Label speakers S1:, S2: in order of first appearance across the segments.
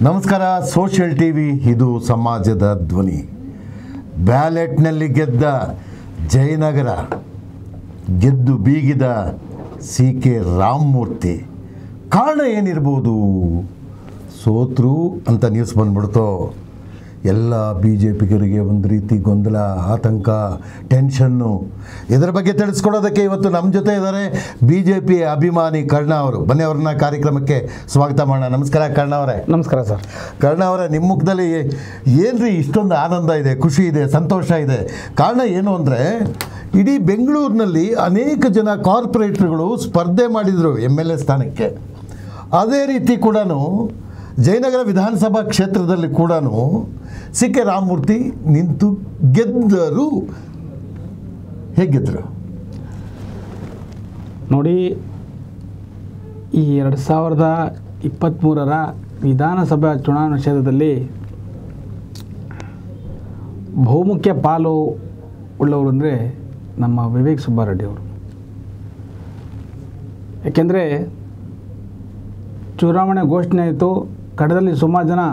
S1: ನಮಸ್ಕಾರ social T V ಇದು ಸಮಾಜದ ಧ್ವನಿ ಬ್ಯಾಲೆಟ್ನಲ್ಲಿ ಗೆದ್ದ ಜಯನಗರ ಗೆದ್ದು ಬೀಗಿದ ಸಿ ಕೆ ರಾಮಮೂರ್ತಿ ಕಾರಣ ಏನಿರ್ಬೋದು ಸೋತ್ರು ಅಂತ ನ್ಯೂಸ್ ಬಂದ್ಬಿಡ್ತು ಎಲ್ಲ ಬಿ ಜೆ ಪಿಗರಿಗೆ ಒಂದು ರೀತಿ ಗೊಂದಲ ಆತಂಕ ಟೆನ್ಷನ್ನು ಇದರ ಬಗ್ಗೆ ತಿಳಿಸ್ಕೊಡೋದಕ್ಕೆ ಇವತ್ತು ನಮ್ಮ ಜೊತೆ ಇದ್ದಾರೆ ಬಿ ಜೆ ಪಿ ಅಭಿಮಾನಿ ಕರ್ಣ ಅವರು ಬನ್ನಿ ಅವ್ರನ್ನ ಕಾರ್ಯಕ್ರಮಕ್ಕೆ ಸ್ವಾಗತ ಮಾಡೋಣ ನಮಸ್ಕಾರ ಕರ್ಣ ಅವರೇ
S2: ನಮಸ್ಕಾರ ಸರ್
S1: ಕರ್ಣ ಅವರ ನಿಮ್ಮ ಮುಖದಲ್ಲಿ ಏನ್ರಿ ಇಷ್ಟೊಂದು ಆನಂದ ಇದೆ ಖುಷಿ ಇದೆ ಸಂತೋಷ ಇದೆ ಕಾರಣ ಏನು ಅಂದರೆ ಇಡೀ ಬೆಂಗಳೂರಿನಲ್ಲಿ ಅನೇಕ ಜನ ಕಾರ್ಪೊರೇಟ್ರುಗಳು ಸ್ಪರ್ಧೆ ಮಾಡಿದರು ಎಮ್ ಎಲ್ ಎ ಸ್ಥಾನಕ್ಕೆ ಅದೇ ರೀತಿ ಕೂಡ ಜಯನಗರ ವಿಧಾನಸಭಾ ಕ್ಷೇತ್ರದಲ್ಲಿ ಕೂಡ ಸಿ ಕೆ ರಾಮಮೂರ್ತಿ ನಿಂತು ಗೆದ್ದರು ಹೇಗಿದ್ರು
S2: ನೋಡಿ ಈ ಎರಡು ಸಾವಿರದ ಇಪ್ಪತ್ತ್ಮೂರರ ವಿಧಾನಸಭಾ ಚುನಾವಣಾ ಕ್ಷೇತ್ರದಲ್ಲಿ ಬಹುಮುಖ್ಯ ಪಾಲು ಉಳ್ಳವರು ಅಂದರೆ ನಮ್ಮ ವಿವೇಕ್ ಸುಬ್ಬಾರೆಡ್ಡಿ ಅವರು ಏಕೆಂದರೆ ಚುನಾವಣೆ ಘೋಷಣೆ ಆಯಿತು ಕಡದಲ್ಲಿ ಸುಮಾರು ಜನ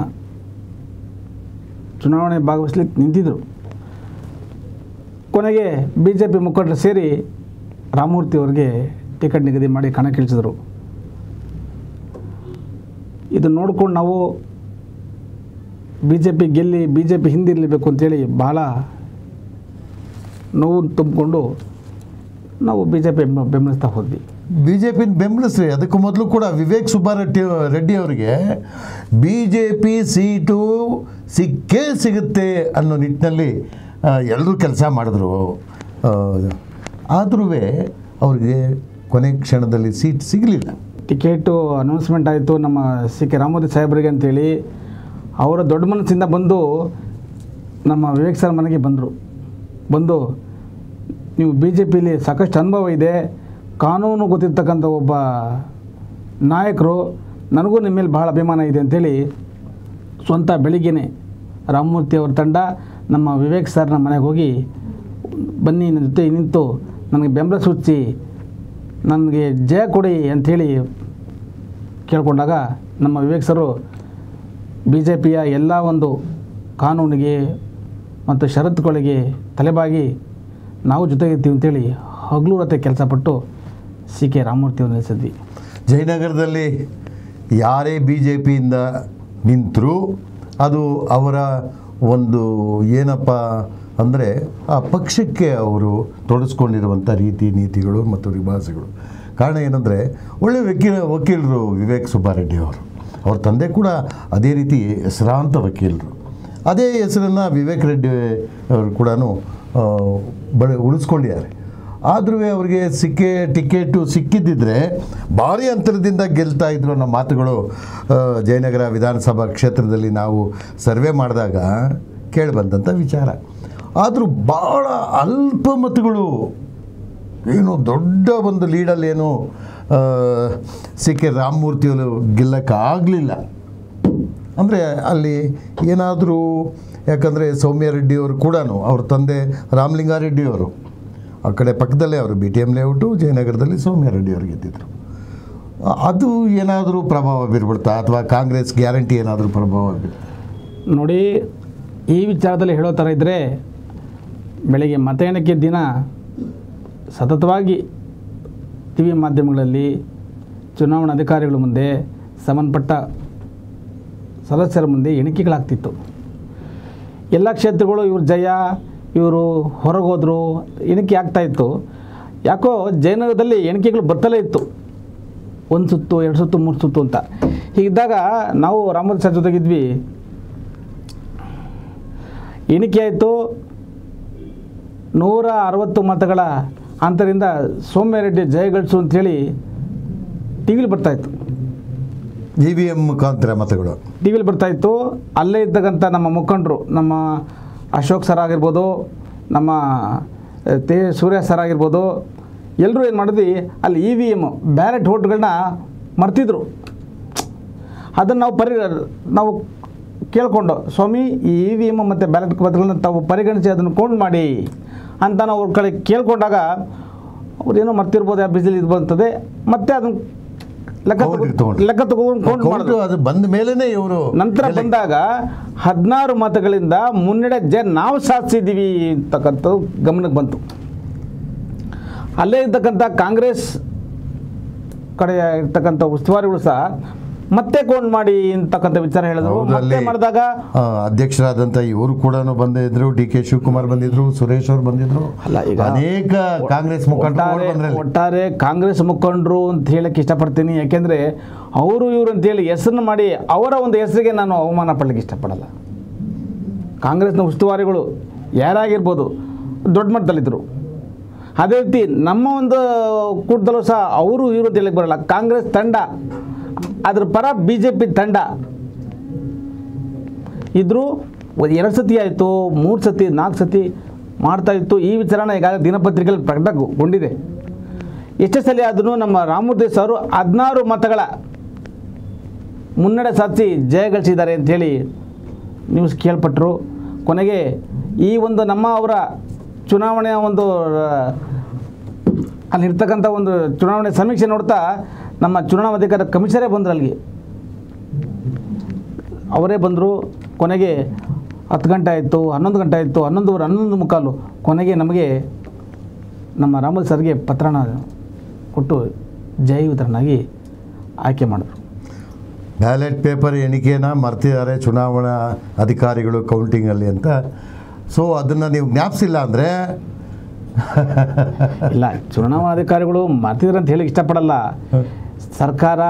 S2: ಚುನಾವಣೆ ಭಾಗವಹಿಸ್ಲಿಕ್ಕೆ ನಿಂತಿದ್ದರು ಕೊನೆಗೆ ಬಿ ಜೆ ಪಿ ಮುಖಂಡರು ಸೇರಿ ರಾಮಮೂರ್ತಿ ಅವರಿಗೆ ಟಿಕೆಟ್ ನಿಗದಿ ಮಾಡಿ ಕಣಕ್ಕಿಳಿಸಿದರು ಇದು ನೋಡ್ಕೊಂಡು ನಾವು ಬಿ ಜೆ ಪಿ ಗೆಲ್ಲಿ ಬಿ ಜೆ ಪಿ ಹಿಂದಿರಲೇಬೇಕು ಅಂತೇಳಿ ಭಾಳ ನೋವು ತುಂಬಿಕೊಂಡು ನಾವು ಬಿ ಜೆ ಪಿ ಬೆಂಬಲಿಸ್ತಾ ಹೋದ್ವಿ
S1: ಬಿ ಜೆ ಪಿನ ಬೆಂಬಲಿಸ್ರಿ ಅದಕ್ಕೂ ಮೊದಲು ಕೂಡ ವಿವೇಕ್ ಸುಬ್ಬಾರೆಡ್ಡಿ ರೆಡ್ಡಿ ಅವರಿಗೆ ಬಿ ಜೆ ಪಿ ಸೀಟು ಸಿಕ್ಕೇ ಸಿಗುತ್ತೆ ಅನ್ನೋ ನಿಟ್ಟಿನಲ್ಲಿ ಎಲ್ಲರೂ ಕೆಲಸ ಮಾಡಿದ್ರು ಆದ್ರೂ ಅವ್ರಿಗೆ ಕೊನೆ ಕ್ಷಣದಲ್ಲಿ ಸೀಟ್ ಸಿಗಲಿಲ್ಲ
S2: ಟಿಕೆಟು ಅನೌನ್ಸ್ಮೆಂಟ್ ಆಯಿತು ನಮ್ಮ ಸಿ ಕೆ ರಾಮಮೂರ್ತಿ ಸಾಹೇಬರಿಗೆ ಅಂತೇಳಿ ಅವರ ದೊಡ್ಡ ಮನಸ್ಸಿಂದ ಬಂದು ನಮ್ಮ ವಿವೇಕ್ ಸರ್ ಮನೆಗೆ ಬಂದರು ಬಂದು ನೀವು ಬಿ ಜೆ ಪಿಲಿ ಸಾಕಷ್ಟು ಅನುಭವ ಇದೆ ಕಾನೂನು ಗೊತ್ತಿರ್ತಕ್ಕಂಥ ಒಬ್ಬ ನಾಯಕರು ನನಗೂ ನಿಮ್ಮ ಮೇಲೆ ಬಹಳ ಅಭಿಮಾನ ಇದೆ ಅಂತೇಳಿ ಸ್ವಂತ ಬೆಳಿಗ್ಗೆನೆ ರಾಮಮೂರ್ತಿ ಅವ್ರ ತಂಡ ನಮ್ಮ ವಿವೇಕ್ ಸರ್ನ ಮನೆಗೆ ಹೋಗಿ ಬನ್ನಿ ನನ್ನ ಜೊತೆ ನಿಂತು ನನಗೆ ಬೆಂಬಲ ಸೂಚಿಸಿ ನನಗೆ ಜಯ ಕೊಡಿ ಅಂಥೇಳಿ ಕೇಳ್ಕೊಂಡಾಗ ನಮ್ಮ ವಿವೇಕ್ ಸರು ಬಿ ಜೆ ಪಿಯ ಎಲ್ಲ ಒಂದು ಕಾನೂನಿಗೆ ಮತ್ತು ಷರತ್ತುಗಳಿಗೆ ತಲೆಬಾಗಿ ನಾವು ಜೊತೆಗಿರ್ತೀವಿ ಅಂತೇಳಿ ಹಗಲು ರತೆ ಕೆಲಸ ಪಟ್ಟು ಸಿ ಕೆ ರಾಮಮೂರ್ತಿ ಅವರು ನಿಲ್ಲಿಸಿದ್ವಿ
S1: ಜಯನಗರದಲ್ಲಿ ಯಾರೇ ಬಿ ಜೆ ಪಿಯಿಂದ ನಿಂತರೂ ಅದು ಅವರ ಒಂದು ಏನಪ್ಪ ಅಂದರೆ ಆ ಪಕ್ಷಕ್ಕೆ ಅವರು ತೊಡಸ್ಕೊಂಡಿರುವಂಥ ರೀತಿ ನೀತಿಗಳು ಮತ್ತು ರಿಭಾಸೆಗಳು ಕಾರಣ ಏನಂದರೆ ಒಳ್ಳೆಯ ವಕೀಲ ವಕೀಲರು ವಿವೇಕ್ ಸುಬ್ಬಾರೆಡ್ಡಿ ಅವರು ಅವ್ರ ತಂದೆ ಕೂಡ ಅದೇ ರೀತಿ ಹೆಸರಾಂತ ವಕೀಲರು ಅದೇ ಹೆಸರನ್ನು ವಿವೇಕ್ ರೆಡ್ಡಿ ಅವರು ಕೂಡ ಬಳ ಉಳಿಸ್ಕೊಂಡಿದ್ದಾರೆ ಆದ್ರೂ ಅವರಿಗೆ ಸಿಕ್ಕೇ ಟಿಕೆಟು ಸಿಕ್ಕಿದ್ದಿದ್ರೆ ಭಾರಿ ಅಂತರದಿಂದ ಗೆಲ್ತಾ ಇದ್ರು ಅನ್ನೋ ಮಾತುಗಳು ಆ, ಜಯನಗರ ವಿಧಾನಸಭಾ ಕ್ಷೇತ್ರದಲ್ಲಿ ನಾವು ಸರ್ವೆ ಮಾಡಿದಾಗ ಕೇಳಿಬಂದಂಥ ವಿಚಾರ ಆದರೂ ಭಾಳ ಅಲ್ಪ ಮತಗಳು ಏನು ದೊಡ್ಡ ಒಂದು ಲೀಡಲ್ಲೇನು ಸಿ ಕೆ ರಾಮಮೂರ್ತಿಯವರು ಗೆಲ್ಲಕ್ಕಾಗಲಿಲ್ಲ ಅಂದರೆ ಅಲ್ಲಿ ಏನಾದರೂ ಯಾಕಂದರೆ ಸೌಮ್ಯ ರೆಡ್ಡಿಯವರು ಕೂಡ ಅವ್ರ ತಂದೆ ರಾಮಲಿಂಗಾರೆಡ್ಡಿಯವರು ಆ ಕಡೆ ಪಕ್ಕದಲ್ಲೇ ಅವರು ಬಿ ಟಿ ಎಮ್ ಲೇಔಟು ಜಯನಗರದಲ್ಲಿ ಸೌಮ್ಯ ರೆಡ್ಡಿಯವರು ಗೆದ್ದಿದ್ರು ಆ, ಅದು ಏನಾದರೂ ಪ್ರಭಾವ ಬೀರ್ಬಿಡ್ತಾ ಅಥವಾ ಕಾಂಗ್ರೆಸ್ ಗ್ಯಾರಂಟಿ ಏನಾದರೂ ಪ್ರಭಾವ ಬೀರ್
S2: ನೋಡಿ ಈ ವಿಚಾರದಲ್ಲಿ ಹೇಳೋ ಥರ ಇದ್ದರೆ ಬೆಳಗ್ಗೆ ಮತ ಎಣಿಕೆ ದಿನ ಸತತವಾಗಿ ಟಿ ವಿ ಮಾಧ್ಯಮಗಳಲ್ಲಿ ಚುನಾವಣಾ ಅಧಿಕಾರಿಗಳ ಮುಂದೆ ಸಂಬಂಧಪಟ್ಟ ಸದಸ್ಯರ ಮುಂದೆ ಎಣಿಕೆಗಳಾಗ್ತಿತ್ತು ಎಲ್ಲ ಕ್ಷೇತ್ರಗಳು ಇವ್ರು ಜಯ ಇವರು ಹೊರಗೋದ್ರು ಎಣಿಕೆ ಆಗ್ತಾಯಿತ್ತು ಯಾಕೋ ಜಯನಗರದಲ್ಲಿ ಎಣಿಕೆಗಳು ಬರ್ತಲೇ ಇತ್ತು ಒಂದು ಸುತ್ತು ಎರಡು ಸುತ್ತು ಮೂರು ಸುತ್ತು ಅಂತ ಹೀಗಿದ್ದಾಗ ನಾವು ರಾಮಮೂರ್ತಿ ಸರ್ ಜೊತೆಗಿದ್ವಿ ಎಣಿಕೆ ಆಯಿತು ನೂರ ಅರವತ್ತು ಮತಗಳ ಅಂತರಿಂದ ಸೌಮ್ಯ ರೆಡ್ಡಿ ಜಯಗಳಿಸು ಅಂಥೇಳಿ ಟಿ ವಿಲಿ ಬರ್ತಾಯಿತ್ತು
S1: ಇ ವಿ ಎಮ್ ಮುಖಾಂತರ ಮತಗಳು
S2: ಟಿ ವಿಲಿ ಬರ್ತಾಯಿತ್ತು ಅಲ್ಲೇ ಇದ್ದಕ್ಕಂಥ ನಮ್ಮ ಮುಖಂಡರು ನಮ್ಮ ಅಶೋಕ್ ಸರ್ ಆಗಿರ್ಬೋದು ನಮ್ಮ ಆ, ತೇ ಸೂರ್ಯ ಸರ್ ಆಗಿರ್ಬೋದು ಎಲ್ಲರೂ ಏನು ಮಾಡಿದ್ವಿ ಅಲ್ಲಿ ಇ ವಿ ಎಮ್ ಬ್ಯಾಲೆಟ್ ಓಟ್ಗಳನ್ನ ಮರ್ತಿದ್ರು ಅದನ್ನು ನಾವು ಪರಿ ನಾವು ಕೇಳಿಕೊಂಡು ಸ್ವಾಮಿ ಈ ಇ ವಿ ಎಮ್ ಮತ್ತು ಬ್ಯಾಲೆಟ್ ಮತಗಳನ್ನ ತಾವು ಪರಿಗಣಿಸಿ ಅದನ್ನು ಕೌಂಟ್ ಮಾಡಿ ಅಂತ ನಾವು ಅವ್ರ ಕಡೆ ಕೇಳ್ಕೊಂಡಾಗ ಅವ್ರೇನೋ ಮರ್ತಿರ್ಬೋದು ಯಾವ ಬಿಸಿಲಿ ಇದು ಬರ್ತದೆ ಮತ್ತೆ ಅದನ್ನು ಲೆಕ್ಕ
S1: Count
S2: ತಗೊ-
S1: ತಗೊಂಡ್ರು.
S2: ಲೆಕ್ಕ ತಗೊಂಡು ಕೌಂಟ್
S1: Count
S2: ಮಾಡಿದ್ರು
S1: ಅದು ಬಂದ ಮೇಲೇನೆ ಇವರು
S2: ನಂತರ ಬಂದಾಗ ಹದಿನಾರು ಮತಗಳಿಂದ ಮುನ್ನಡೆ ಜ ನಾವು ಸಾಧಿಸಿದ್ದೀವಿ ಅಂತಕ್ಕಂಥದ್ದು ಗಮನಕ್ಕೆ ಬಂತು ಅಲ್ಲೇ ಇರ್ತಕ್ಕಂಥ ಕಾಂಗ್ರೆಸ್ ಕಡೆ ಇರ್ತಕ್ಕಂಥ ಉಸ್ತುವಾರಿಗಳು ಸಹ ಮತ್ತೆ ಕೌಂಟ್ ಮಾಡಿ ಅಂತಕ್ಕಂಥ ವಿಚಾರ ಹೇಳಿದ್ರು
S1: ಹೌದು,
S2: ಮತ್ತೆ
S1: ಅಲ್ಲಿ-
S2: ಮಾಡಿದಾಗ
S1: ಆ, ಅಧ್ಯಕ್ಷರಾದಂಥ ಇವರು ಕೂಡ ಬಂದಿದ್ರು ಡಿ ಕೆ ಶಿವಕುಮಾರ್ ಬಂದಿದ್ರು ಸುರೇಶ್ ಅವರು ಬಂದಿದ್ರು
S2: ಅಲ್ಲ, ಈಗ
S1: ಅನೇಕ ಕಾಂಗ್ರೆಸ್ ಮುಖಂಡರು
S2: ಒಟ್ಟಾರೆ
S1: ಬಂದ್ರಲ್ಲಿ
S2: ಒಟ್ಟಾರೆ ಕಾಂಗ್ರೆಸ್ ಮುಖಂಡರು ಅಂತ ಹೇಳಕ್ಕೆ ಇಷ್ಟಪಡ್ತೀನಿ ಯಾಕೆಂದರೆ ಅವರು ಇವರು ಅಂತೇಳಿ ಹೆಸರನ್ನು ಮಾಡಿ ಅವರ ಒಂದು ಹೆಸರಿಗೆ ನಾನು ಅವಮಾನ ಪಡಲಿಕ್ಕೆ ಇಷ್ಟಪಡಲ್ಲ ಕಾಂಗ್ರೆಸ್ನ ಉಸ್ತುವಾರಿಗಳು ಯಾರಾಗಿರ್ಬೋದು ದೊಡ್ಡ ಮಟ್ಟದಲ್ಲಿದ್ದರು ಅದೇ ರೀತಿ ನಮ್ಮ ಒಂದು ಕೂಟದಲ್ಲೂ ಸಹ ಅವರು ಇವರು ಅಂತ ಹೇಳಕ್ಕೆ ಬರಲ್ಲ ಕಾಂಗ್ರೆಸ್ ತಂಡ ಅದ್ರ ಪರ ಬಿ ಜೆ ಪಿ ತಂಡ ಇದ್ದರೂ ಎರಡು ಸತಿ ಆಯಿತು ಮೂರು ಸತಿ ನಾಲ್ಕು ಸತಿ ಮಾಡ್ತಾ ಇತ್ತು ಈ ವಿಚಾರನ ಈಗಾಗಲೇ ದಿನಪತ್ರಿಕೆಯಲ್ಲಿ ಪ್ರಕಟಗೊಂಡಿದೆ ಎಷ್ಟೇ ಸಲ ಆದರೂ ನಮ್ಮ ರಾಮೂರ್ದೇಶ್ ಅವರು ಹದಿನಾರು ಮತಗಳ ಮುನ್ನಡೆ ಸಾಧಿಸಿ ಜಯ ಗಳಿಸಿದ್ದಾರೆ ಅಂಥೇಳಿ ನ್ಯೂಸ್ ಕೇಳ್ಪಟ್ಟರು ಕೊನೆಗೆ ಈ ಒಂದು ನಮ್ಮ ಅವರ ಚುನಾವಣೆಯ ಒಂದು ಆ, ಅಲ್ಲಿರ್ತಕ್ಕಂಥ ಒಂದು ಚುನಾವಣೆ ಸಮೀಕ್ಷೆ ನೋಡ್ತಾ ನಮ್ಮ ಚುನಾವಣಾಧಿಕಾರ ಕಮಿಷನರೇ ಬಂದರು ಅಲ್ಲಿಗೆ ಅವರೇ ಬಂದರು ಕೊನೆಗೆ ಹತ್ತು ಗಂಟೆ ಆಯಿತು ಹನ್ನೊಂದು ಗಂಟೆ ಆಯಿತು ಹನ್ನೊಂದುವರೆ ಹನ್ನೊಂದು ಮುಕ್ಕಾಲು ಕೊನೆಗೆ ನಮಗೆ ನಮ್ಮ ರಾಮೋದ್ ಸರ್ಗೆ ಪತ್ರನ ಕೊಟ್ಟು ಜಯವಿತರನಾಗಿ ಆಯ್ಕೆ ಮಾಡಿದ್ರು
S1: ಬ್ಯಾಲೆಟ್ ಪೇಪರ್ ಎಣಿಕೆನ ಮರ್ತಿದ್ದಾರೆ ಚುನಾವಣಾ ಅಧಿಕಾರಿಗಳು ಕೌಂಟಿಂಗಲ್ಲಿ ಅಂತ ಸೊ ಅದನ್ನು ನೀವು ಜ್ಞಾಪಿಸಿಲ್ಲ ಅಂದರೆ
S2: ಇಲ್ಲ ಚುನಾವಣಾಧಿಕಾರಿಗಳು ಮರ್ತಿದ್ರು ಅಂತ ಹೇಳಕ್ಕೆ ಇಷ್ಟಪಡಲ್ಲ ಸರ್ಕಾರ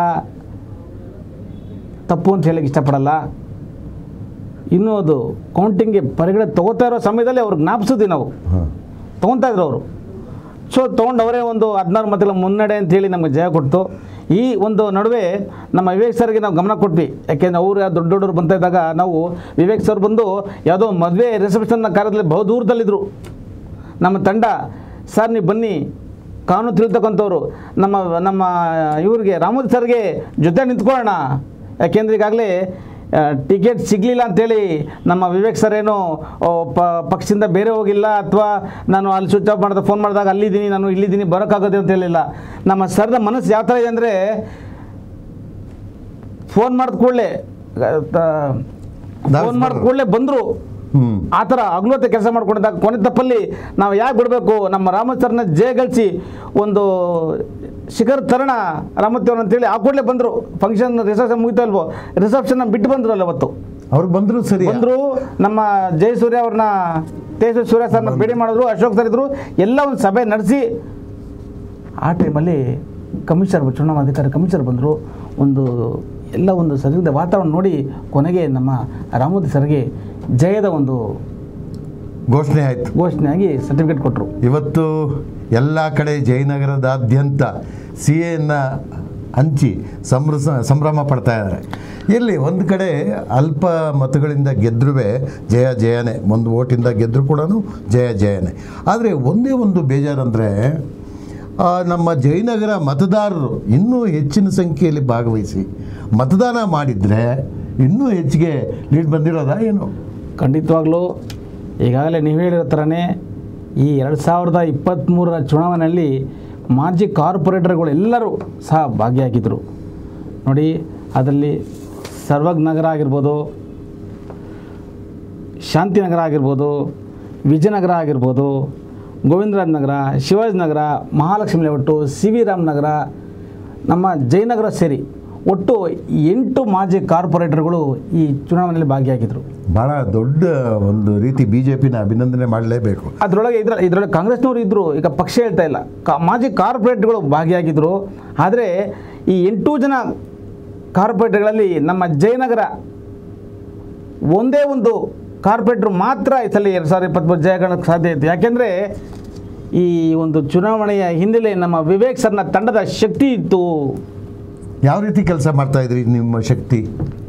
S2: ತಪ್ಪು ಅಂತ ಹೇಳಕ್ಕೆ ಇಷ್ಟಪಡಲ್ಲ ಇನ್ನೂ ಅದು ಕೌಂಟಿಂಗ್ಗೆ ಪರಿಗಣನೆ ತಗೋತಾ ಇರೋ ಸಮಯದಲ್ಲಿ ಅವ್ರಿಗೆ ಜ್ಞಾಪಿಸಿದ್ವಿ ನಾವು ತೊಗೊತಾ ಇದ್ರು ಅವರು ಸೊ ತೊಗೊಂಡು ಅವರೇ ಒಂದು ಹದಿನಾರು ಮತಗಳ ಮುನ್ನಡೆ ಅಂತೇಳಿ ನಮಗೆ ಜಯ ಕೊಡ್ತು ಈ ಒಂದು ನಡುವೆ ನಮ್ಮ ವಿವೇಕ್ ಸರ್ಗೆ ನಾವು ಗಮನ ಕೊಟ್ವಿ ಯಾಕೆಂದ್ರೆ ಅವರು ದೊಡ್ಡ ದೊಡ್ಡವರು ಬಂತಾ ಇದ್ದಾಗ ನಾವು ವಿವೇಕ್ ಸರ್ ಬಂದು ಯಾವುದೋ ಮದುವೆ ರಿಸೆಪ್ಷನ್ನ ಕಾರ್ಯದಲ್ಲಿ ಬಹು ದೂರದಲ್ಲಿದ್ದರು ನಮ್ಮ ತಂಡ ಸರ್ ನೀವು ಬನ್ನಿ ಕಾನೂನು ತಿಳಿತಕ್ಕಂಥವ್ರು ನಮ್ಮ ನಮ್ಮ ಇವ್ರಿಗೆ ರಾಮೋದ್ ಸರ್ಗೆ ಜೊತೆ ನಿಂತ್ಕೊಳ್ಳೋಣ ಯಾಕೆಂದ್ರೆ ಈಗಾಗಲೇ ಟಿಕೆಟ್ ಸಿಗಲಿಲ್ಲ ಅಂತೇಳಿ ನಮ್ಮ ವಿವೇಕ್ ಸರ್ ಏನು ಓ, ಪ ಪಕ್ಷದಿಂದ ಬೇರೆ ಹೋಗಿಲ್ಲ ಅಥವಾ ನಾನು ಅಲ್ಲಿ ಸ್ವಿಚ್ ಆಫ್ ಮಾಡಿದ ಫೋನ್ ಮಾಡಿದಾಗ ಅಲ್ಲಿದ್ದೀನಿ ನಾನು ಇಲ್ಲಿದ್ದೀನಿ ಬರೋಕ್ಕಾಗೋದು ಅಂತ ಹೇಳಿಲ್ಲ ನಮ್ಮ ಸರ್ದ ಮನಸ್ಸು ಯಾವ ಥರ ಇದೆ ಅಂದರೆ ಫೋನ್ ಮಾಡಿದ ಕೂಡಲೇ ಫೋನ್ ಮಾಡಿದ ಕೂಡಲೇ ಬಂದರು
S1: ಹ್ಞೂ
S2: ಆ ಥರ ಹಗಲೊತ್ತೆ ಕೆಲಸ ಮಾಡ್ಕೊಂಡಿದ್ದಾಗ ಕೊನೆ ತಪ್ಪಲ್ಲಿ ನಾವು ಯಾಕೆ ಬಿಡಬೇಕು ನಮ್ಮ ರಾಮಚರಣ ಜಯಗಳಿಸಿ ಒಂದು ಶಿಖರ್ ತರಣ ರಾಮತ್ಯವ್ರು ಅಂತೇಳಿ ಆ ಕೂಡಲೇ ಬಂದರು ಫಂಕ್ಷನ್ ರಿಸೆಪ್ಷನ್ ಮುಗಿತಾ ಇಲ್ವೋ ರಿಸೆಪ್ಷನ್ ಬಿಟ್ಟು ಬಂದರು ಅಲ್ಲ ಅವತ್ತು
S1: ಅವ್ರು ಬಂದರು ಸರಿ
S2: ಬಂದರು ನಮ್ಮ ಜಯಸೂರ್ಯ ಅವ್ರನ್ನ ತೇಜಸ್ವಿ ಸೂರ್ಯ ಸರ್ನ ಭೇಟಿ ಮಾಡಿದ್ರು ಅಶೋಕ್ ಸರ್ ಇದ್ರು ಎಲ್ಲ ಒಂದು ಸಭೆ ನಡೆಸಿ ಆ ಟೈಮಲ್ಲಿ ಕಮಿಷನರ್ ಚುನಾವಣಾಧಿಕಾರಿ ಕಮಿಷನರ್ ಬಂದರು ಒಂದು ಎಲ್ಲ ಒಂದು ಸರಿದ ವಾತಾವರಣ ನೋಡಿ ಕೊನೆಗೆ ನಮ್ಮ ರಾಮೋದಿ ಸರ್ಗೆ ಜಯದ ಒಂದು
S1: ಘೋಷಣೆ ಆಯಿತು
S2: ಘೋಷಣೆಯಾಗಿ ಸರ್ಟಿಫಿಕೇಟ್ ಕೊಟ್ಟರು
S1: ಇವತ್ತು ಎಲ್ಲ ಕಡೆ ಜಯನಗರದಾದ್ಯಂತ ಸಿ ಎನ್ನು ಹಂಚಿ ಸಂಭ್ರಸ ಸಂಭ್ರಮ ಪಡ್ತಾ ಇದ್ದಾರೆ ಇಲ್ಲಿ ಒಂದು ಕಡೆ ಅಲ್ಪ ಮತಗಳಿಂದ ಗೆದ್ರೂ ಜಯ ಜಯನೇ ಒಂದು ಓಟಿಂದ ಗೆದ್ದರೂ ಕೂಡ ಜಯ ಜಯನೇ ಆದರೆ ಒಂದೇ ಒಂದು ಬೇಜಾರಂದರೆ ನಮ್ಮ ಜಯನಗರ ಮತದಾರರು ಇನ್ನೂ ಹೆಚ್ಚಿನ ಸಂಖ್ಯೆಯಲ್ಲಿ ಭಾಗವಹಿಸಿ ಮತದಾನ ಮಾಡಿದರೆ ಇನ್ನೂ ಹೆಚ್ಚಿಗೆ ಲೀಡ್ ಬಂದಿರೋದಾ ಏನು
S2: ಖಂಡಿತವಾಗ್ಲೂ ಈಗಾಗಲೇ ನೀವು ಹೇಳಿರೋ ಥರನೇ ಈ ಎರಡು ಸಾವಿರದ ಇಪ್ಪತ್ತ್ಮೂರರ ಚುನಾವಣೆಯಲ್ಲಿ ಮಾಜಿ ಕಾರ್ಪೊರೇಟರ್ಗಳು ಎಲ್ಲರೂ ಸಹ ಭಾಗಿಯಾಗಿದ್ದರು ನೋಡಿ ಅದರಲ್ಲಿ ಸರ್ವಗ್ ನಗರ ಆಗಿರ್ಬೋದು ಶಾಂತಿನಗರ ಆಗಿರ್ಬೋದು ವಿಜಯನಗರ ಆಗಿರ್ಬೋದು Govindraj Nagar Shivaji Nagar Mahalakshmi layout C V Ram Nagar ನಮ್ಮ ಜಯನಗರ ಸೇರಿ ಒಟ್ಟು ಎಂಟು ಮಾಜಿ ಕಾರ್ಪೊರೇಟರ್ಗಳು ಈ ಚುನಾವಣೆಯಲ್ಲಿ ಭಾಗಿಯಾಗಿದ್ದರು
S1: ಭಾಳ ದೊಡ್ಡ ಒಂದು ರೀತಿ ಬಿ ಜೆ ಪಿನ ಅಭಿನಂದನೆ ಮಾಡಲೇಬೇಕು
S2: ಅದರೊಳಗೆ ಇದ್ರ ಇದರೊಳಗೆ ಕಾಂಗ್ರೆಸ್ನವರು ಇದ್ದರು ಈಗ ಪಕ್ಷ ಹೇಳ್ತಾ ಇಲ್ಲ ಕಾ ಮಾಜಿ ಕಾರ್ಪೊರೇಟ್ಗಳು ಭಾಗಿಯಾಗಿದ್ದರು ಆದರೆ ಈ ಎಂಟು ಜನ ಕಾರ್ಪೊರೇಟ್ಗಳಲ್ಲಿ ನಮ್ಮ ಜಯನಗರ ಒಂದೇ ಒಂದು ಕಾರ್ಪೊರೇಟ್ರು ಮಾತ್ರ ಈ ಸಲ ಎರಡು ಸಾವಿರದ ಇಪ್ಪತ್ತ್ಮೂರು ಜಯಗಳಕ್ಕೆ ಸಾಧ್ಯ ಇತ್ತು ಯಾಕೆಂದರೆ ಈ ಒಂದು ಚುನಾವಣೆಯ ಹಿನ್ನೆಲೆ ನಮ್ಮ ವಿವೇಕ್ ಸರ್ನ ತಂಡದ ಶಕ್ತಿ ಇತ್ತು
S1: ಯಾವ ರೀತಿ ಕೆಲಸ ಮಾಡ್ತಾ ಇದ್ರಿ ನಿಮ್ಮ ಶಕ್ತಿ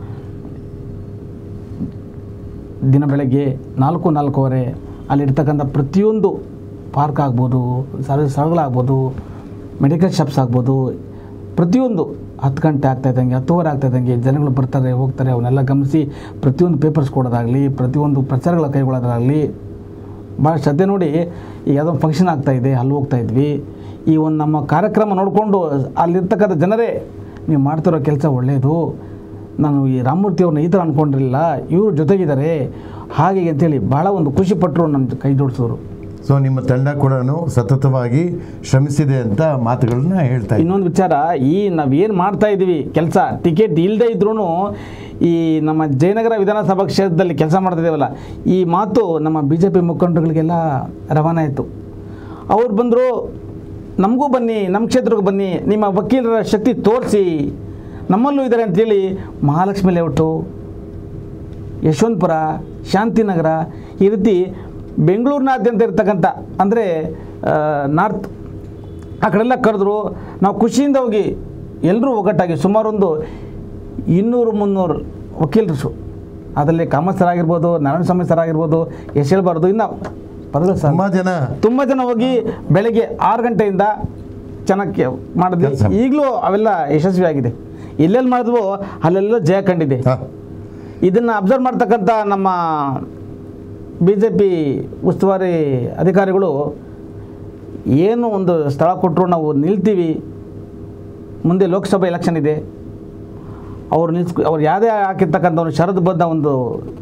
S2: ದಿನ ಬೆಳಗ್ಗೆ ನಾಲ್ಕು ನಾಲ್ಕೂವರೆ ಅಲ್ಲಿರ್ತಕ್ಕಂಥ ಪ್ರತಿಯೊಂದು ಪಾರ್ಕ್ ಆಗ್ಬೋದು ಸರ್ವ ಸ್ಥಳಗಳಾಗ್ಬೋದು ಮೆಡಿಕಲ್ ಶಾಪ್ಸ್ ಆಗ್ಬೋದು ಪ್ರತಿಯೊಂದು ಹತ್ತು ಗಂಟೆ ಆಗ್ತಾ ಇದ್ದಂಗೆ ಹತ್ತುವರೆ ಆಗ್ತಾ ಇದ್ದಂಗೆ ಜನಗಳು ಬರ್ತಾರೆ ಹೋಗ್ತಾರೆ ಅವನ್ನೆಲ್ಲ ಗಮನಿಸಿ ಪ್ರತಿಯೊಂದು ಪೇಪರ್ಸ್ ಕೊಡೋದಾಗಲಿ ಪ್ರತಿಯೊಂದು ಪ್ರಚಾರಗಳ ಕೈಗೊಳ್ಳೋದಾಗಲಿ ಭಾಳ ಶ್ರದ್ಧೆ ನೋಡಿ ಈಗ ಯಾವುದೋ ಒಂದು ಫಂಕ್ಷನ್ ಆಗ್ತಾ ಇದೆ ಅಲ್ಲಿ ಹೋಗ್ತಾ ಇದ್ವಿ ಈ ಒಂದು ನಮ್ಮ ಕಾರ್ಯಕ್ರಮ ನೋಡಿಕೊಂಡು ಅಲ್ಲಿರ್ತಕ್ಕಂಥ ಜನರೇ ನೀವು ಮಾಡ್ತಿರೋ ಕೆಲಸ ಒಳ್ಳೆಯದು ನಾನು ಈ ರಾಮಮೂರ್ತಿ ಅವ್ರನ್ನ ಈ ಥರ ಅಂದ್ಕೊಂಡಿರಲಿಲ್ಲ ಇವರು ಜೊತೆಗಿದ್ದಾರೆ ಹಾಗೆ ಅಂತೇಳಿ ಭಾಳ ಒಂದು ಖುಷಿ ಪಟ್ಟರು ನನ್ನ ಕೈ ಜೋಡಿಸೋರು
S1: ಸೊ ನಿಮ್ಮ ತಂಡ ಕೂಡ ಸತತವಾಗಿ ಶ್ರಮಿಸಿದೆ ಅಂತ ಮಾತುಗಳನ್ನ ಹೇಳ್ತಾ ಇದ್ದೀನಿ
S2: ಇನ್ನೊಂದು ವಿಚಾರ ಈ ನಾವೇನು ಮಾಡ್ತಾ ಇದ್ದೀವಿ ಕೆಲಸ ಟಿಕೆಟ್ ಇಲ್ಲದೆ ಇದ್ರೂ ಈ ನಮ್ಮ ಜಯನಗರ ವಿಧಾನಸಭಾ ಕ್ಷೇತ್ರದಲ್ಲಿ ಕೆಲಸ ಮಾಡ್ತಾ ಇದ್ದೀವಲ್ಲ ಈ ಮಾತು ನಮ್ಮ ಬಿ ಜೆ ಪಿ ಮುಖಂಡರುಗಳಿಗೆಲ್ಲ ರವಾನೆ ಆಯಿತು ಅವ್ರು ಬಂದರು ನಮಗೂ ಬನ್ನಿ ನಮ್ಮ ಕ್ಷೇತ್ರಕ್ಕೆ ಬನ್ನಿ ನಿಮ್ಮ ವಕೀಲರ ಶಕ್ತಿ ತೋರಿಸಿ ನಮ್ಮಲ್ಲೂ ಇದ್ದಾರೆ ಅಂತೇಳಿ ಮಹಾಲಕ್ಷ್ಮಿ ಲೇಔಟು ಯಶವಂತಪುರ ಶಾಂತಿನಗರ ಈ ರೀತಿ ಬೆಂಗಳೂರಿನಾದ್ಯಂತ ಇರ್ತಕ್ಕಂಥ ಅಂದರೆ ನಾರ್ತ್ ಆ ಕಡೆಲ್ಲ ಕರೆದ್ರು ನಾವು ಖುಷಿಯಿಂದ ಹೋಗಿ ಎಲ್ಲರೂ ಒಗ್ಗಟ್ಟಾಗಿ ಸುಮಾರೊಂದು ಇನ್ನೂರು ಮುನ್ನೂರು ವಕೀಲರು ಅದರಲ್ಲಿ ಕಾಮತ್ ಸರ್ ಆಗಿರ್ಬೋದು ನಾರಾಯಣ ಸ್ವಾಮಿ ಸರ್ ಆಗಿರ್ಬೋದು ಎಷ್ಟು ಹೇಳ್ಬಾರ್ದು ಇನ್ನು ಪದಗಳು ಸರ್
S1: ತುಂಬ ಜನ
S2: ತುಂಬ ಜನ ಹೋಗಿ ಬೆಳಗ್ಗೆ ಆರು ಗಂಟೆಯಿಂದ ಚೆನ್ನಾಗಿ ಮಾಡಿದ್ವಿ
S1: ಕೆಲ್ಸ.
S2: ಈಗಲೂ ಅವೆಲ್ಲ ಯಶಸ್ವಿಯಾಗಿದೆ ಎಲ್ಲೆಲ್ಲಿ ಮಾಡಿದ್ವೋ ಅಲ್ಲೆಲ್ಲ ಜಯ ಕಂಡಿದೆ
S1: ಹಾ,
S2: ಇದನ್ನು ಅಬ್ಸರ್ವ್ ಮಾಡ್ತಕ್ಕಂಥ ನಮ್ಮ ಬಿ ಜೆ ಪಿ ಉಸ್ತುವಾರಿ ಅಧಿಕಾರಿಗಳು ಏನು ಒಂದು ಸ್ಥಳ ಕೊಟ್ಟರು ನಾವು ನಿಲ್ತೀವಿ ಮುಂದೆ ಲೋಕಸಭಾ ಎಲೆಕ್ಷನ್ ಇದೆ ಅವ್ರು ನಿಲ್ಸ್ ಅವ್ರು ಯಾವುದೇ ಹಾಕಿರ್ತಕ್ಕಂಥ ಒಂದು ಷರತ್ತುಬದ್ಧ ಒಂದು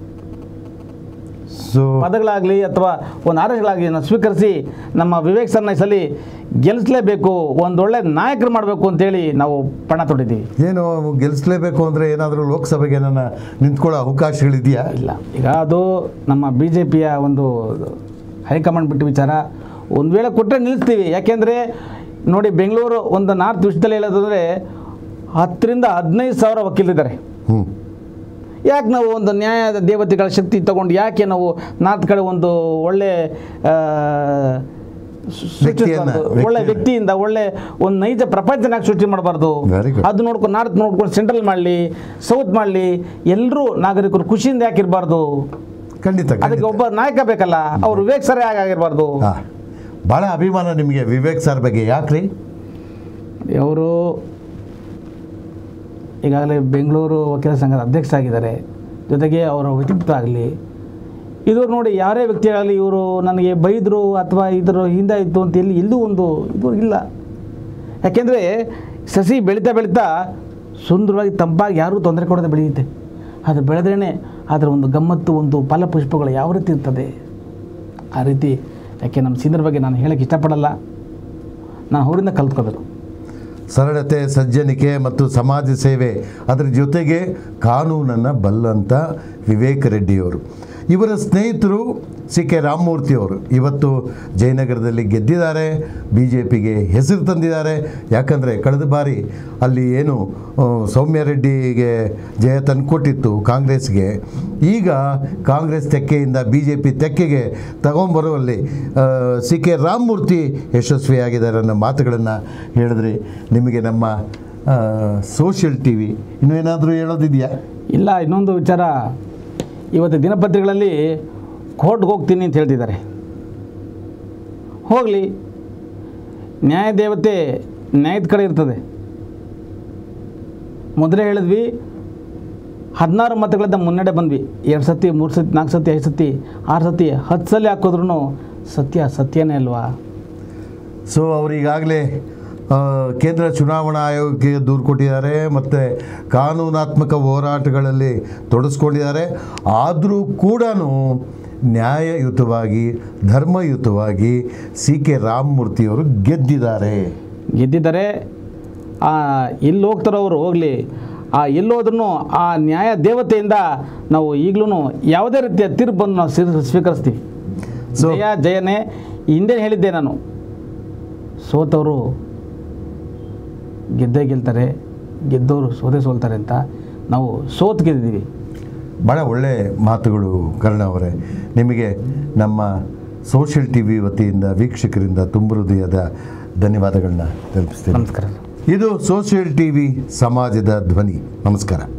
S1: ಸೊ
S2: ಪದಗಳಾಗಲಿ ಅಥವಾ ಒಂದು ಆದೇಶಗಳಾಗಲಿ ನಾವು ಸ್ವೀಕರಿಸಿ ನಮ್ಮ ವಿವೇಕ್ ಸರ್ನ ಈ ಸಲ ಗೆಲ್ಲಿಸಲೇಬೇಕು ಒಂದೊಳ್ಳೆ ನಾಯಕರು ಮಾಡಬೇಕು ಅಂತೇಳಿ ನಾವು ಪಣ ತೊಟ್ಟಿದ್ದೀವಿ
S1: ಏನು ಗೆಲ್ಲಿಸ್ಲೇಬೇಕು ಅಂದರೆ ಏನಾದರೂ ಲೋಕಸಭೆಗೆ ನನ್ನ ನಿಂತ್ಕೊಳ್ಳೋ ಅವಕಾಶಗಳಿದೆಯಾ
S2: ಇಲ್ಲ ಈಗ ಅದು ನಮ್ಮ ಬಿ ಜೆ ಪಿಯ ಒಂದು ಹೈಕಮಾಂಡ್ ಬಿಟ್ಟು ವಿಚಾರ ಒಂದು ವೇಳೆ ಕೊಟ್ಟರೆ ನಿಲ್ಲಿಸ್ತೀವಿ ಯಾಕೆಂದರೆ ನೋಡಿ ಬೆಂಗಳೂರು ಒಂದು ನಾರ್ತ್ ವಿಷಯದಲ್ಲಿ ಹೇಳೋದಂದರೆ ಹತ್ತರಿಂದ ಹದಿನೈದು ಸಾವಿರ ವಕೀಲರಿದ್ದಾರೆ
S1: ಹ್ಞೂ
S2: ಯಾಕೆ ನಾವು ಒಂದು ನ್ಯಾಯದ ದೇವತೆಗಳ ಶಕ್ತಿ ತಗೊಂಡು ಯಾಕೆ ನಾವು ನಾರ್ತ್ ಕಡೆ ಒಂದು ಒಳ್ಳೆ ಆ, ಸೃ-
S1: ವ್ಯಕ್ತಿಯನ್ನ-
S2: ಸೃಷ್ಟಿಸಬಾರ್ದು? ಒಳ್ಳೆ
S1: ವ್ಯಕ್ತಿಯನ್ನ.
S2: ವ್ಯಕ್ತಿಯಿಂದ ಒಳ್ಳೆ ಒಂದು ನೈಜ ಪ್ರಪಂಚನ ಯಾಕೆ ಸೃಷ್ಟಿ ಮಾಡಬಾರ್ದು
S1: Very good.
S2: ಅದು ನೋಡ್ಕೊಂಡು ನಾರ್ತ್ ನೋಡ್ಕೊಂಡು ಸೆಂಟ್ರಲ್ ಮಾಡಲಿ ಸೌತ್ ಮಾಡಲಿ ಎಲ್ಲರೂ ನಾಗರಿಕರು ಖುಷಿಯಿಂದ ಯಾಕೆ ಇರಬಾರ್ದು
S1: ಖಂಡಿತ
S2: ಅದಕ್ಕೆ
S1: ಖಂಡಿತ
S2: ಒಬ್ಬ ನಾಯಕ ಬೇಕಲ್ಲ ಅವ್ರು ವಿವೇಕ್ ಸರಿ ಆಗಿರಬಾರ್ದು
S1: ಹಾಂ ಭಾಳ ಅಭಿಮಾನ ನಿಮಗೆ ವಿವೇಕ್ ಸರ್ ಬಗ್ಗೆ ಯಾಕ್ರಿ
S2: ಅವರು ಈಗಾಗಲೇ ಬೆಂಗಳೂರು ವಕೀಲ ಸಂಘದ ಅಧ್ಯಕ್ಷ ಆಗಿದ್ದಾರೆ ಜೊತೆಗೆ ಅವರ ವ್ಯಕ್ತಿತ್ವ ಆಗಲಿ ಇದು ನೋಡಿ ಯಾರೇ ವ್ಯಕ್ತಿಯಾಗಲಿ ಇವರು ನನಗೆ ಬೈದರು ಅಥವಾ ಇದ್ರ ಹಿಂದೆ ಇತ್ತು ಅಂತ ಎಲ್ಲಿ ಎಲ್ಲೂ ಒಂದು ಇದು ಇಲ್ಲ ಯಾಕೆಂದರೆ ಸಸಿ ಬೆಳೀತಾ ಬೆಳೀತಾ ಸುಂದರವಾಗಿ ತಂಪಾಗಿ ಯಾರೂ ತೊಂದರೆ ಕೊಡದೆ ಬೆಳೆಯುತ್ತೆ ಅದು ಬೆಳೆದ್ರೇ ಅದರ ಒಂದು ಗಮ್ಮತ್ತು ಒಂದು ಫಲಪುಷ್ಪಗಳು ಯಾವ ರೀತಿ ಇರ್ತದೆ ಆ ರೀತಿ ಯಾಕೆ ನಮ್ಮ ಸೀನಿಯರ್ ಬಗ್ಗೆ ನಾನು ಹೇಳೋಕ್ಕೆ ಇಷ್ಟಪಡಲ್ಲ ನಾನು ಅವರಿಂದ ಕಲ್ತ್ಕೋಬೇಕು
S1: ಸರಳತೆ ಸಜ್ಜನಿಕೆ ಮತ್ತು ಸಮಾಜ ಸೇವೆ ಅದರ ಜೊತೆಗೆ ಕಾನೂನನ್ನು ಬಲ್ಲಂಥ ವಿವೇಕ್ ರೆಡ್ಡಿಯವರು ಇವರ ಸ್ನೇಹಿತರು ಸಿ ಕೆ ರಾಮಮೂರ್ತಿಯವರು ಇವತ್ತು ಜಯನಗರದಲ್ಲಿ ಗೆದ್ದಿದ್ದಾರೆ ಬಿ ಜೆ ಪಿಗೆ ಹೆಸರು ತಂದಿದ್ದಾರೆ ಯಾಕಂದರೆ ಕಳೆದ ಬಾರಿ ಅಲ್ಲಿ ಏನು ಆ, ಸೌಮ್ಯ ರೆಡ್ಡಿಗೆ ಜಯ ತಂದುಕೊಟ್ಟಿತ್ತು ಕಾಂಗ್ರೆಸ್ಗೆ ಈಗ ಕಾಂಗ್ರೆಸ್ ತೆಕ್ಕೆಯಿಂದ ಬಿ ಜೆ ಪಿ ತೆಕ್ಕೆಗೆ ತಗೊಂಬರುವಲ್ಲಿ ಸಿ ಕೆ ರಾಮಮೂರ್ತಿ ಯಶಸ್ವಿಯಾಗಿದ್ದಾರೆ ಅನ್ನೋ ಮಾತುಗಳನ್ನು ಹೇಳಿದ್ರಿ ನಿಮಗೆ ನಮ್ಮ ಸೋಷಿಯಲ್ ಟಿ ವಿ ಇನ್ನೂ ಏನಾದರೂ ಹೇಳೋದಿದೆಯಾ
S2: ಇಲ್ಲ ಇನ್ನೊಂದು ವಿಚಾರ ಇವತ್ತು ದಿನಪತ್ರಿಕೆಗಳಲ್ಲಿ ಕೋರ್ಟ್ಗೆ ಹೋಗ್ತೀನಿ ಅಂತ ಹೇಳ್ತಿದ್ದಾರೆ ಹೋಗಲಿ ನ್ಯಾಯ ದೇವತೆ ನ್ಯಾಯದ ಕಡೆ ಇರ್ತದೆ ಮೊದಲೇ ಹೇಳಿದ್ವಿ ಹದಿನಾರು ಮತಗಳಿಂದ ಮುನ್ನಡೆ ಬಂದ್ವಿ ಎರಡು ಸತಿ ಮೂರು ಸತಿ ನಾಲ್ಕು ಸತಿ ಐದು ಸತಿ ಆರು ಸತಿ ಹತ್ತು ಸಲ ಹಾಕಿದ್ರೂ ಸತ್ಯ ಸತ್ಯನೇ ಅಲ್ವಾ
S1: ಸೊ ಅವರು ಈಗಾಗಲೇ ಕೇಂದ್ರ ಚುನಾವಣಾ ಆಯೋಗಕ್ಕೆ ದೂರು ಕೊಟ್ಟಿದ್ದಾರೆ ಮತ್ತು ಕಾನೂನಾತ್ಮಕ ಹೋರಾಟಗಳಲ್ಲಿ ತೊಡಗಿಸ್ಕೊಂಡಿದ್ದಾರೆ ಆದರೂ ಕೂಡ ನ್ಯಾಯಯುತವಾಗಿ ಧರ್ಮಯುತವಾಗಿ ಸಿ ಕೆ ರಾಮಮೂರ್ತಿಯವರು ಗೆದ್ದಿದ್ದಾರೆ
S2: ಗೆದ್ದಿದ್ದಾರೆ ಆ ಎಲ್ಲಿ ಹೋಗ್ತಾರೋ ಅವರು ಹೋಗಲಿ ಆ ಎಲ್ಲೋದ್ರೂ ಆ ನ್ಯಾಯ ದೇವತೆಯಿಂದ ನಾವು ಈಗಲೂ ಯಾವುದೇ ರೀತಿಯ ತೀರ್ಪನ್ನು ನಾವು ಸ್ವೀ- ಸ್ವೀಕರಿಸ್ತೀವಿ
S1: So-
S2: ಜಯ ಜಯನೇ ಹಿಂದೆ ಹೇಳಿದ್ದೆ ನಾನು ಸೋತವರು ಗೆದ್ದೇ ಗೆಲ್ತಾರೆ ಗೆದ್ದವರು ಸೋತೆ ಸೋಲ್ತಾರೆ ಅಂತ ನಾವು ಸೋತ್ ಗೆದ್ದಿದ್ದೀವಿ
S1: ಭಾಳ ಒಳ್ಳೆ ಮಾತುಗಳು ಕರ್ಣ ಅವರೇ ನಿಮಗೆ ನಮ್ಮ ಸೋಷಿಯಲ್ ಟಿ ವಿ ವತಿಯಿಂದ ವೀಕ್ಷಕರಿಂದ ತುಂಬ ಹೃದಯದ ಧನ್ಯವಾದಗಳನ್ನ ತಲುಪಿಸ್ತೀನಿ
S2: ನಮಸ್ಕಾರ
S1: ಇದು ಸೋಷಿಯಲ್ ಟಿ ವಿ ಸಮಾಜದ ಧ್ವನಿ ನಮಸ್ಕಾರ